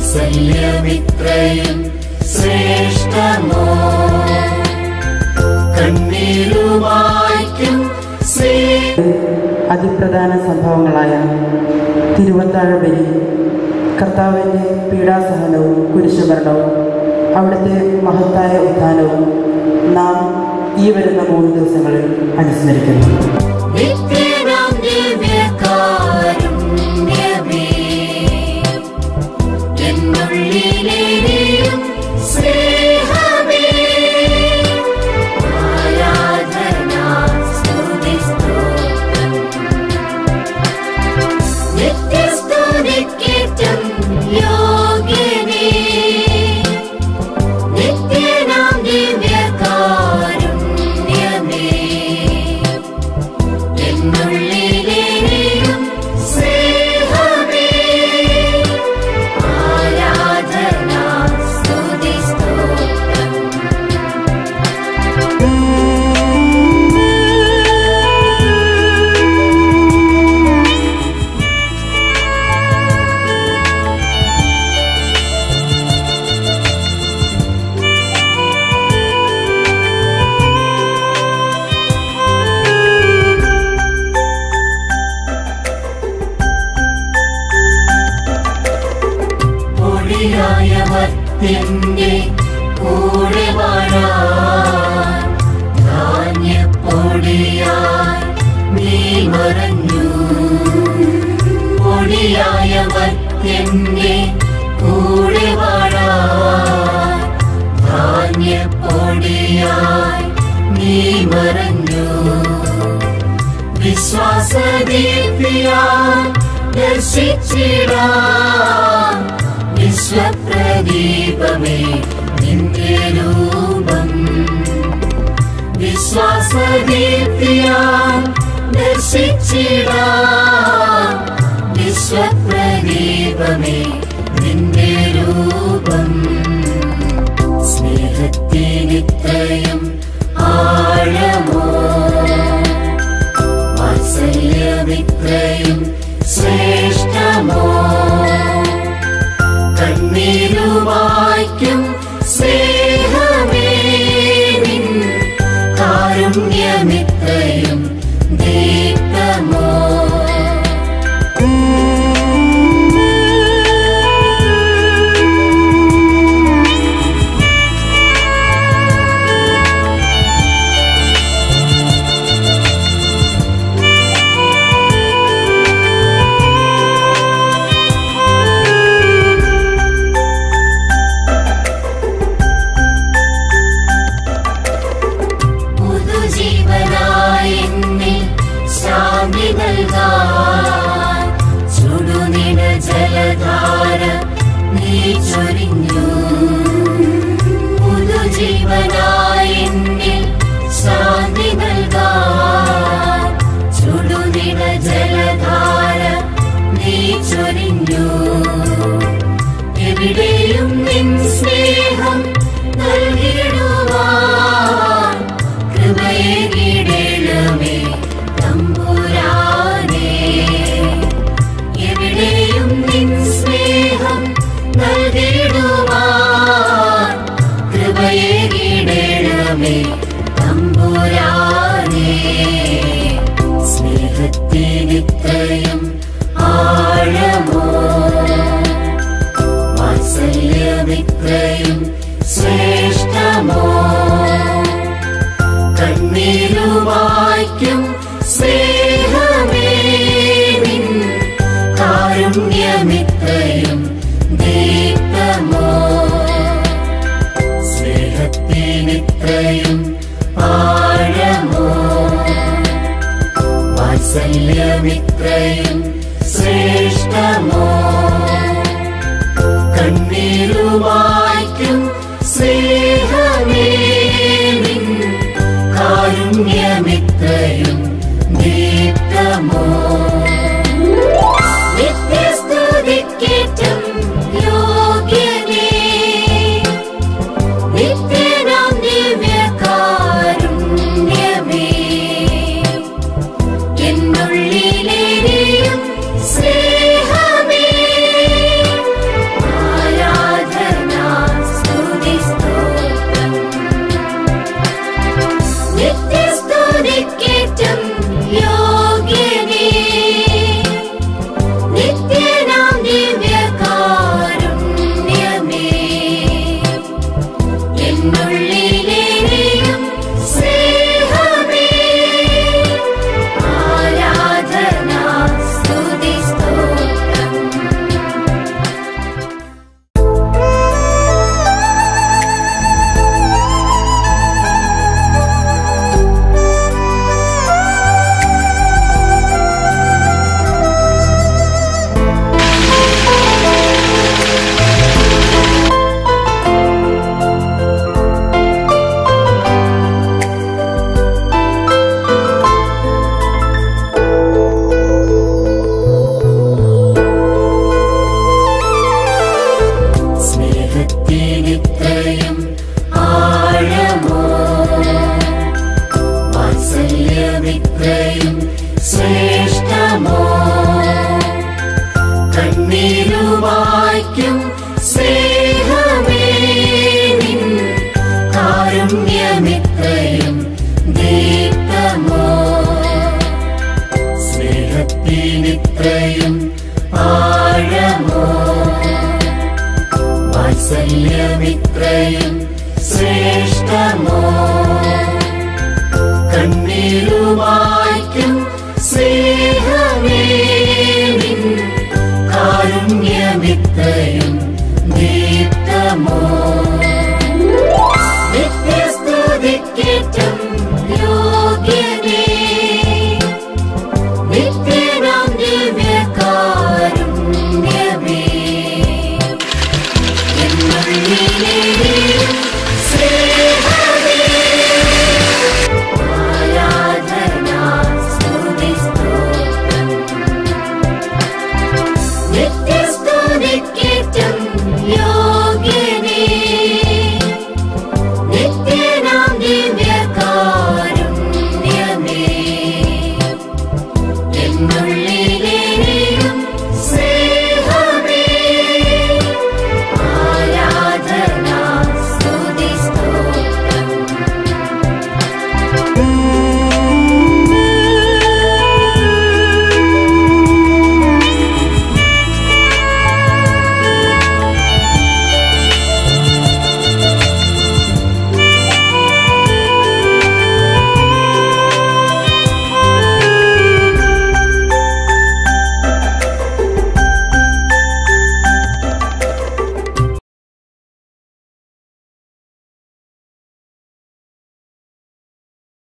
വാത്സല്യമിത്രയും ശ്രേഷ്ഠമോ കണ്ണീരുമായ്ക്കും ശ്രീ അതിപ്രധാന സംഭവങ്ങളായ തിരുവത്താഴ ബലി കർത്താവിൻ്റെ പീഡാസഹനവും കുരിശുമരണവും അവിടുത്തെ മഹത്തായ ഉത്ഥാനവും നാം ഈ വരുന്ന മൂന്ന് ദിവസങ്ങളിൽ അനുസ്മരിക്കുന്നു നിത്യനാം ദിവ്യകാരുണ്യമേ എന്നുള്ളിലെരിയും സ്നേഹമേ ആരാധന സ്തുതി സ്തോത്രം നിത്യസ്തുതിക്കേറ്റം യോഗ്യനേ നിത്യനാം ദിവ്യകാരുണ്യമേ എന്നുള്ളിലെരിയും സ്നേഹമേ ആരാധന സ്തുതി സ്തോത്രം പൊടിയായവത്തിന്റെ കൂടെ വാഴാൻ ധാന്യപ്പൊടിയായി നീ മറഞ്ഞു പൊടിയായവത്തിന്റെ കൂടെ വാഴാൻ ധാന്യപ്പൊടിയായി നീ മറഞ്ഞു വിശ്വാസദീപ്തിയാൽ ദർശിച്ചിടാം വിശ്വപ്രദീപമേ നിന്റെ രൂപം വിശ്വാസദീപ്തിയാൽ ദർശിച്ചിടാം വിശ്വപ്രദീപമേ നിന്റെ രൂപം സ്നേഹത്തിനിത്രയും ആഴമോ വാത്സല്യമിത്രയും ശ്രേഷ്ഠമോ കണ്ണീരുമായ്ക്കും സ്നേഹമേ നിൻ കാരുണ്യമിത്രയും ദീപ്തമോ പുതുജീവനായി എന്നിൽ ശാന്തി നൽകാൻ ചുടുനിട ജലധാര നീ ചൊരിഞ്ഞു പുതുജീവനായി എന്നിൽ ശാന്തി നൽകാൻ ചുടുനിട ജലധാര നീ ചൊരിഞ്ഞു എവിടെയും നിൻ സ്നേഹം നൽകിടുവാൻ കൃപയേകിടണമേ തമ്പുരാനേ എവിടെയും നിൻ സ്നേഹം നൽകിടുവാൻ കൃപയേകിടണമേ തമ്പുരാനേ സ്നേഹത്തിനിത്രയും ആഴമോ വാത്സല്യമിത്രയും ശ്രേഷ്ഠമോ കണ്ണീരുമായ്ക്കും സ്നേഹമേ നിൻ കാരുണ്യമിത്രയും ദീപ്തമോ സ്നേഹത്തിനിത്രയും ആഴമോ വാത്സല്യമിത്രയും ശ്രേഷ്ഠമോ കണ്ണീരുമായ്ക്കും സ്നേഹമേ നിൻ കാരുണ്യമിത്രയും ദീപ്തമോ നിത്യസ്തുതിക്കേറ്റം യോഗ്യനേ നിത്യനാം ദിവ്യകാരുണ്യമേ എന്നുള്ളിലെരിയും സ്നേഹമേ കണ്ണീരുമായ്ക്കും സ്നേഹമേ നിൻ കാരുണ്യമിത്രയും ദീപ്തമോ സ്നേഹത്തിനിത്രയും ആഴമോ വാത്സല്യമിത്രയും ശ്രേഷ്ഠമോ കണ്ണീരുമായ്ക്കും സ്നേഹമേ നിൻ കാരുണ്യമിത്രയും ദീപ്തമോ നിത്യസ്തുതിക്കേറ്റം യോഗ്യനേ നിത്യനാം ദിവ്യകാരുണ്യമേ എന്നുള്ളിലേയും സ്നേഹമേ ആരാധന സ്തുതി സ്തോത്രം നിത്യസ്തുതിക്കേറ്റം